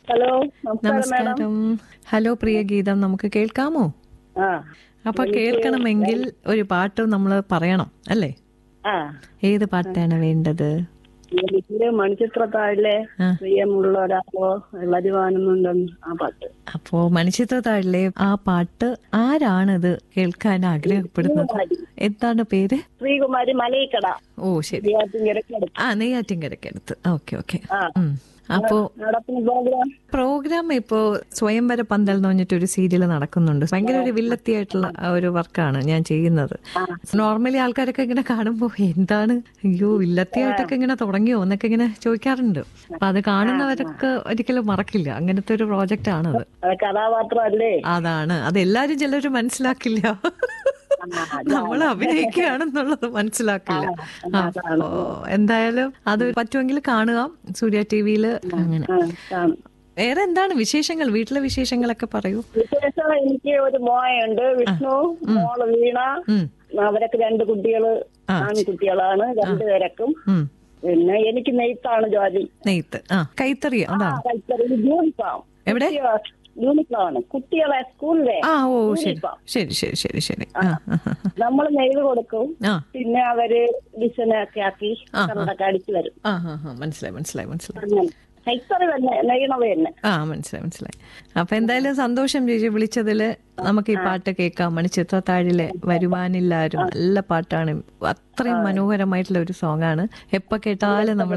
Hello നമസ്കാരം madam നമസ്കാരം hello പ്രിയ ഗീതം നമുക്ക് കേൾക്കാമോ ആ അപ്പൊ കേൾക്കണമെങ്കിൽ ഒരു പാട്ട് നമ്മൾ പറയണം അല്ലേ ആ ഏത് പാട്ടാണ് വേണ്ടത് എനിക്ക് മണിച്ചിത്രത്താഴിലെ ആ. പ്രിയമുള്ള ഒരാളോ വരുവാനുന്നുണ്ടെന്ന് ആ പാട്ട് അപ്പോ മനുഷ്യത്വത്താഴിലെ ആ പാട്ട് ആരാണിത് കേൾക്കാൻ ആഗ്രഹപ്പെടുന്നത് എന്താണ് പേര് ശ്രീകുമാരി മലയിക്കട ഓ ശരി നെയ്യാറ്റിൻകരയ്ക്കടുത്ത്. ആ നെയ്യാറ്റിൻകരക്കടുത്ത് ഓക്കെ ഓക്കെ ആ ഉം. അപ്പോ നടക്കുന്ന പ്രോഗ്രാം പ്രോഗ്രാം ഇപ്പോ സ്വയംവര പന്തൽ എന്ന് പറഞ്ഞിട്ട് ഒരു സീരിയൽ നടക്കുന്നുണ്ട് ഭയങ്കര ഒരു വില്ലത്തിയായിട്ടുള്ള ആ ഒരു വർക്കാണ് ഞാൻ ചെയ്യുന്നത് നോർമലി ആൾക്കാരൊക്കെ ഇങ്ങനെ കാണുമ്പോ എന്താണ് അയ്യോ വില്ലത്തിയായിട്ടൊക്കെ ഇങ്ങനെ തുടങ്ങിയോ എന്നൊക്കെ ഇങ്ങനെ ചോദിക്കാറുണ്ട് അപ്പൊ അത് കാണുന്നവരൊക്കെ ഒരിക്കലും മറക്കില്ല അങ്ങനത്തെ ഒരു പ്രോജക്റ്റ് ആണത് അത് കഥാപാത്രമല്ലേ അതാണ് അത് എല്ലാരും ചിലര് മനസ്സിലാക്കില്ല നമ്മൾ അഭിനയിക്കുകയാണെന്നുള്ളത് മനസ്സിലാക്കില്ല അപ്പോ എന്തായാലും അത് പറ്റുമെങ്കിൽ കാണുക സൂര്യ ടി വിയില് അങ്ങനെ ആ, കാണും. വേറെ എന്താണ് വിശേഷങ്ങൾ വീട്ടിലെ വിശേഷങ്ങളൊക്കെ പറയൂ വിശേഷം എനിക്ക് ഒരു മോയുണ്ട് വിഷ്ണു മോള് വീണ ഉം, അവരൊക്കെ രണ്ട് കുട്ടികള് ആൺകുട്ടികളാണ് രണ്ടുപേരക്കും ഉം. പിന്നെ എനിക്ക് നെയ്ത്താണ് ജോലി നെയ്ത്ത് ആ കൈത്തറി അതാണ് കൈത്തറി യൂണിഫോം എവിടെ യൂണിഫോം ആണ് കുട്ടികളെ സ്കൂളിലെ ആ ഓ ശരി യൂണിഫോം. ശരി ശരി ശരി ശരി ആ ആ, ആ, നമ്മൾ നെയ്ത് കൊടുക്കും ആ പിന്നെ അവര് ഡിസൈനൊക്കെ ആക്കി കണ്ടൊക്കെ അടിച്ചു വരും ആ ആ ആ മനസ്സിലായി മനസ്സിലായി മനസ്സിലായി അങ്ങനെ കൈത്തറി തന്നെ നെയ്യണത് തന്നെ ആ മനസ്സിലായി മനസ്സിലായി അപ്പൊ എന്തായാലും സന്തോഷം ചേച്ചി വിളിച്ചതില് നമുക്ക് ഈ പാട്ട് കേൾക്കാം മണിച്ചിത്രത്താഴിലെ വരുവാനില്ലാരും നല്ല പാട്ടാണ് അത്രയും മനോഹരമായിട്ടുള്ള ഒരു സോങ് ആണ് എപ്പോ കേട്ടാലും നമ്മൾ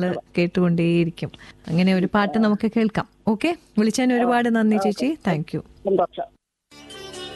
കേട്ടുകൊണ്ടേയിരിക്കും അങ്ങനെ ഒരു പാട്ട് നമുക്ക് കേൾക്കാം ഓക്കെ വിളിച്ചതിന് ഒരുപാട് നന്ദി ചേച്ചി താങ്ക് യു സന്തോഷം